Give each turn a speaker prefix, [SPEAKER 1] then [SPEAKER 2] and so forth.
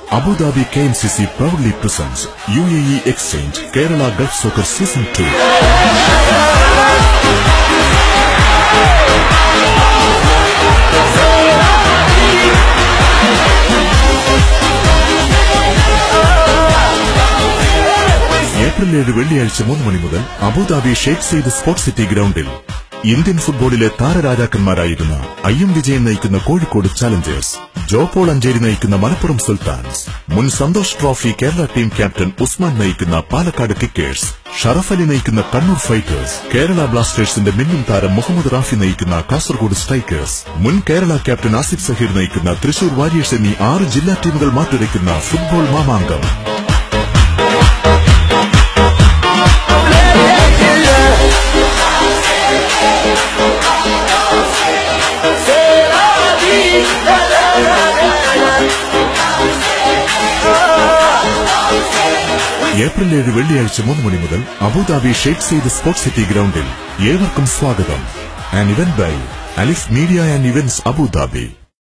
[SPEAKER 1] Abu Dhabi K M C C proudly presents U A E exchange Kerala gulf soccer season two ഏപ്രിൽ ഏഴ് വെള്ളിയാഴ്ച മൂന്ന് മണി മുതൽ Abu Dhabi Sheikh Zayed sports city ഗ്രൗണ്ടിൽ ഇന്ത്യൻ ഫുട്ബോളിലെ താരരാജാക്കന്മാരായിരുന്ന ഐ എം വിജയൻ നയിക്കുന്ന കോഴിക്കോട് ചാലഞ്ചേഴ്സ് ജോ പോൾ അഞ്ചേരി നയിക്കുന്ന മലപ്പുറം സുൽത്താൻസ് മുൻ Santosh trophy Kerala team captain Usman നയിക്കുന്ന പാലക്കാട് കിക്കേഴ്സ് ഷറഫ് അലി നയിക്കുന്ന കണ്ണൂർ ഫൈറ്റേഴ്സ് കേരള ബ്ലാസ്റ്റേഴ്സിന്റെ മിന്നും താരം മുഹമ്മദ് റാഫി നയിക്കുന്ന കാസർഗോഡ് സ്ട്രൈക്കേഴ്സ് മുൻ കേരള ക്യാപ്റ്റൻ ആസിഫ് സഹീർ നയിക്കുന്ന തൃശൂർ വാരിയേഴ്സ് എന്നീ ആറ് ജില്ലാ ടീമുകൾ മാറ്റുരയ്ക്കുന്ന ഫുട്ബോൾ മാമാങ്കം ഏപ്രിൽ ഏഴ് വെള്ളിയാഴ്ച മൂന്ന് മണി മുതൽ Abu Dhabi Sheikh Zayed sports city ഗ്രൗണ്ടിൽ ഏവർക്കും സ്വാഗതം and event by Alif media and events Abu Dhabi